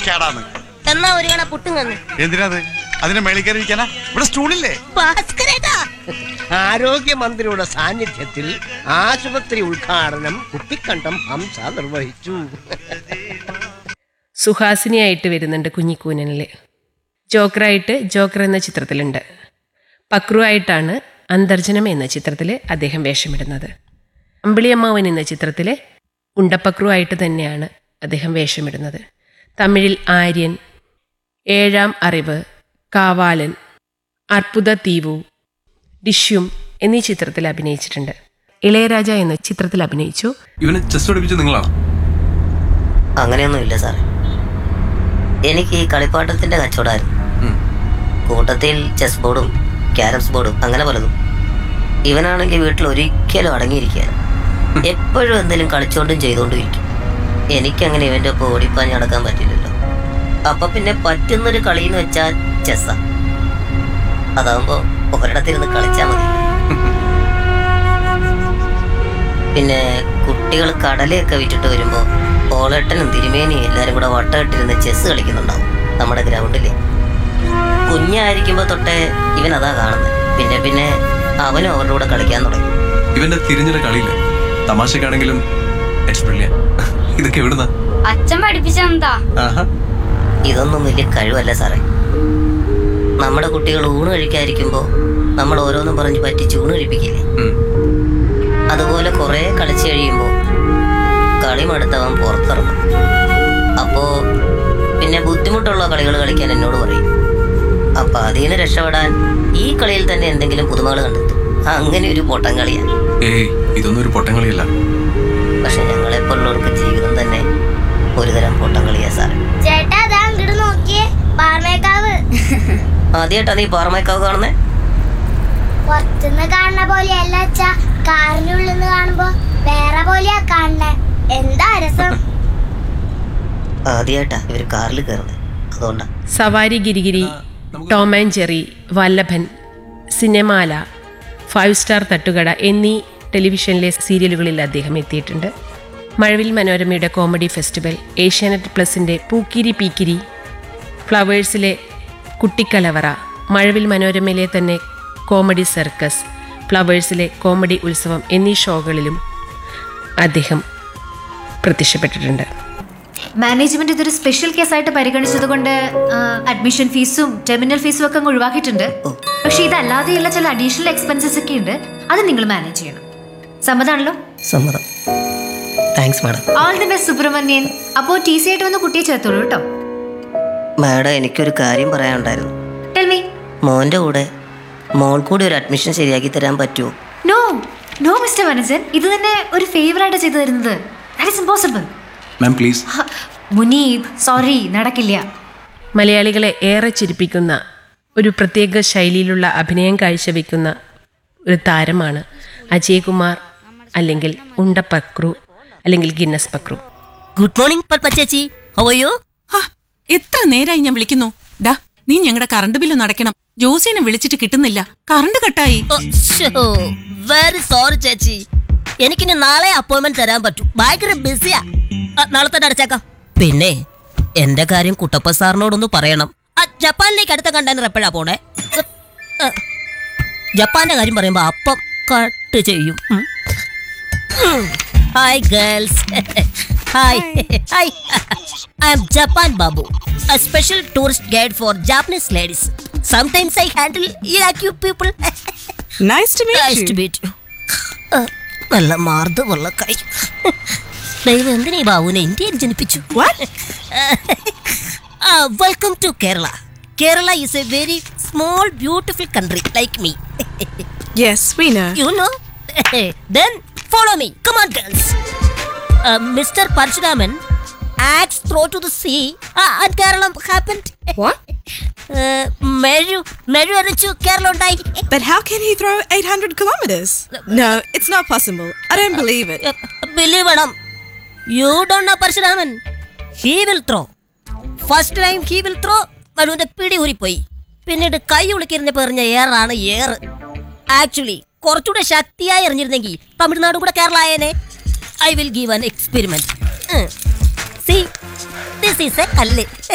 കേടാന്ന് എന്നാ ഒരു കണ പുട്ടും കന്ന് എന്തിനാത് അതിന്റെ മേളിൽ കയറി ഇരിക്കാനാ ഇവിടെ സ്റ്റൂളില്ലേ ഭാസ്കരേട്ടാ ആരോഗ്യമന്ത്രിയുടെ സാന്നിധ്യത്തിൽ ആശുപത്രി ഉദ്ഘാടനം കുട്ടിക്കണ്ടം ഹംസ നിർവഹിച്ചു സുഹാസിനിയായിട്ട് വരുന്നുണ്ട് കുഞ്ഞിക്കൂനനിൽ ജോക്കറായിട്ട് ജോക്കർ എന്ന ചിത്രത്തിലുണ്ട് പക്രു ആയിട്ടാണ് അന്തർജനം എന്ന ചിത്രത്തിൽ അദ്ദേഹം വേഷമിടുന്നത് അമ്പിളിയമ്മാവൻ എന്ന ചിത്രത്തിൽ ഉണ്ടപ്പക്രു ആയിട്ട് തന്നെയാണ് അദ്ദേഹം വേഷമിടുന്നത് തമിഴിൽ ആര്യൻ ഏഴാം അറിവ് കാവാലൻ അർപ്പുത തീവു ഡിഷ്യും എന്നീ ചിത്രത്തിൽ അഭിനയിച്ചിട്ടുണ്ട് ഇളയരാജ എന്ന ചിത്രത്തിൽ അഭിനയിച്ചു ഇവനെ ചെസ് പഠിപ്പിച്ചത് നിങ്ങളാണ് അങ്ങനെയൊന്നുമില്ല സാറേ എനിക്ക് ഈ കളിപ്പാട്ടത്തിന്റെ കച്ചവടമായിരുന്നു കൂട്ടത്തിൽ ചെസ് ബോർഡും ക്യാരംസ് ബോർഡും അങ്ങനെ പലതും ഇവനാണെങ്കിൽ വീട്ടിൽ ഒരിക്കലും അടങ്ങിയിരിക്കുക എപ്പോഴും എന്തെങ്കിലും കളിച്ചോണ്ടും ചെയ്തോണ്ടും ഇരിക്കും എനിക്കങ്ങനെ ഇവന്റെ ഒപ്പം ഓടിപ്പാഞ്ഞ് നടക്കാൻ പറ്റില്ലല്ലോ അപ്പൊ പിന്നെ പറ്റുന്നൊരു കളിന്ന് വെച്ചാൽ ചെസ്സാ അതാവുമ്പോ ഒരിടത്തിരുന്ന് കളിച്ചാൽ മതി പിന്നെ കുട്ടികൾ കടലയൊക്കെ വിറ്റിട്ട് വരുമ്പോ ഓളേട്ടനും തിരുമേനിയും എല്ലാരും കൂടെ വട്ടമിട്ടിരുന്ന് ചെസ് കളിക്കുന്നുണ്ടാവും നമ്മുടെ ഗ്രൗണ്ടില് കുഞ്ഞായിരിക്കുമ്പോ തൊട്ടേ ഇവൻ അതാ കാണുന്നത് പിന്നെ പിന്നെ അവനും അവരുടെ കൂടെ കളിക്കാൻ തുടങ്ങി ഇവന്റെ തിരിഞ്ഞിട കളിയില്ല തമാശക്കാണെങ്കിലും ഇറ്റ്സ് ബ്രില്യൻ ഇതൊക്കെ എവിടുന്ന അച്ഛൻ പഠിപ്പിച്ചെന്താ ആഹാ ഇതൊന്നും വലിയ കഴിവല്ല സാറേ നമ്മുടെ കുട്ടികൾ ഊണ് കഴിക്കാതിരിക്കുമ്പോ നമ്മൾ ഓരോന്നും പറഞ്ഞ് പറ്റിച്ച് ഊണ് കഴിപ്പിക്കില്ലേ ഉം. അതുപോലെ കുറെ കളിച്ചു കഴിയുമ്പോൾ കളി മടുത്തവൻ പുറത്തിറങ്ങും അപ്പോ പിന്നെ ബുദ്ധിമുട്ടുള്ള കളികൾ കളിക്കാൻ എന്നോട് പറയും അപ്പൊ അതിൽ നിന്ന് രക്ഷപ്പെടാൻ ഈ കളിയിൽ തന്നെ എന്തെങ്കിലും പുതുമകൾ കണ്ടെത്തും അങ്ങനെ ഒരു പൊട്ടം കളിയാ ഏയ് ഇതൊന്നും ഒരു പൊട്ടം കളിയല്ല പക്ഷെ ഞങ്ങളെപ്പോലുള്ളവർക്ക് ജീവിതം തന്നെ ഒരുതരം പൊട്ടം കളിയാ സാറേ ചേട്ടാ അതാ അങ്ങോട്ട് നോക്കിയേ പാർമേക്കാവ് ആദ്യമായിട്ടാ നീ പാറമേക്കാവ് കാണുന്നേ പുറത്തുനിന്ന് കാണുന്ന പോലെയല്ല അച്ഛാ കാറിനുള്ളിൽ നിന്ന് കാണുമ്പോ വേറെ പോലെയാ കാണണേ എന്താ രസം ആദ്യമായിട്ടാ ഇവര് കാറിൽ കയറുന്നത് അതുകൊണ്ടാ സവാരി ഗിരിഗിരി Tom and Jerry Vallabhan Cinemala five star Thattukada എന്നീ ടെലിവിഷനിലെ സീരിയലുകളിൽ അദ്ദേഹം എത്തിയിട്ടുണ്ട് മഴവിൽ മനോരമയുടെ കോമഡി ഫെസ്റ്റിവൽ ഏഷ്യാനെറ്റ് പ്ലസിൻ്റെ പൂക്കിരി പീക്കിരി ഫ്ലവേഴ്സിലെ കുട്ടിക്കലവറ മഴവിൽ മനോരമയിലെ തന്നെ കോമഡി സർക്കസ് ഫ്ലവേഴ്സിലെ കോമഡി ഉത്സവം എന്നീ ഷോകളിലും അദ്ദേഹം പ്രത്യക്ഷപ്പെട്ടിട്ടുണ്ട് മാനേജ്മെന്റ് ഇതൊരു സ്പെഷ്യൽ കേസായിട്ട് പരിഗണിച്ചതുകൊണ്ട് അഡ്മിഷൻ ഫീസും ടെർമിനൽ ഫീസും ഒക്കെ അങ്ങ് ഒഴിവാക്കിയിട്ടുണ്ട് പക്ഷെ ഇതല്ലാതെയുള്ള ചില അഡീഷണൽ എക്സ്പെൻസസ് ഒക്കെ ഉണ്ട് അത് നിങ്ങൾ മാനേജ് ചെയ്യണം സമ്മതാണല്ലോ സമ്മതം thanks madam all the best Subramanian അപ്പോൾ ടി സി ആയിട്ട് വന്ന് കുട്ടിയെ ചേർത്തോളൂ കേട്ടോ മാഡം എനിക്കൊരു കാര്യം പറയാനുണ്ടായിരുന്നു ടെൽ മീ മോന്റെ കൂടെ മോൾ കൂടി ഒരു അഡ്മിഷൻ ശരിയാക്കി തരാൻ പറ്റുമോ നോ നോ മിസ്റ്റർ മനജൻ ഇത് തന്നെ ഒരു ഫേവർ ആയിട്ട് ചെയ്തു തരുന്നത് that is impossible ma'am please Muneeb sorry നടക്കില്ല മലയാളികളെ ഏറെ ചിരിപ്പിക്കുന്ന ഒരു പ്രത്യേക ശൈലിയിലുള്ള അഭിനയം കാഴ്ചവെക്കുന്ന ഒരു താരമാണ് അജയ്കുമാർ അല്ലെങ്കിൽ ഉണ്ടപ്പക്രു അല്ലെങ്കിൽ Guinness Pakru good morning Padma ചേച്ചി ഹവയോ ഹാ, എത്ര നേരായി ഞാൻ വിളിക്കുന്നു ഡാ നീ ഞങ്ങളുടെ കറണ്ട് ബില്ല് നടക്കണം ജോസിനെ വിളിച്ചിട്ട് കിട്ടുന്നില്ല കറണ്ട് കട്ടായി വെരി സോറി ചേച്ചി എനിക്കിനി നാളെ അപ്പോയിന്റ്മെന്റ് തരാൻ പറ്റും ഭയങ്കര ബിസിയാ ആ, നാളെ തന്നെ അടച്ചേക്കാം പിന്നെ എന്റെ കാര്യം കുട്ടപ്പ സാറിനോടൊന്ന് പറയണം ആ, ജപ്പാനിലേക്ക് അടുത്ത കണ്ടെയ്നർ എപ്പോഴാ പോണേ ഉം, ആ, ജപ്പാന്റെ കാര്യം പറയുമ്പോ അപ്പം കട്ട് ചെയ്യും hi girls hi hi I am Japan Babu a special tourist guide for Japanese ladies. Sometimes I handle Iraqi people. Nice to nice to meet you. ആ, നല്ല മാർദ്ദമുള്ള കൈ ദൈവം എന്തിനാ ഈ ബാബുവിനെ ഇന്ത്യയിൽ ജനിപ്പിച്ചു welcome to Kerala Kerala is a very small beautiful country like me yes we know you know then follow me come on girls mister Parasuraman axe throw to the sea and Keralam happened മെഴു മെഴു അരച്ചു കേരളം ഉണ്ടായി But how can he throw 800 kilometers? No, it's not possible. I don't believe it. ബിലീവണം you don't know Parasuraman he will throw first time he will throw മനുവിന്റെ പിടി ഊരിപ്പോയി പിന്നീട് കൈ ഉളിക്കിരുന്നപ്പോ എറിഞ്ഞ ഏറാണ് ഏറ് ആക്ച്വലി കുറച്ചുകൂടെ ശക്തിയായി എറിഞ്ഞിരുന്നെങ്കിൽ തമിഴ്നാടും കൂടെ കേരള ആയേനെ I will give an experiment see this is a കല്ല്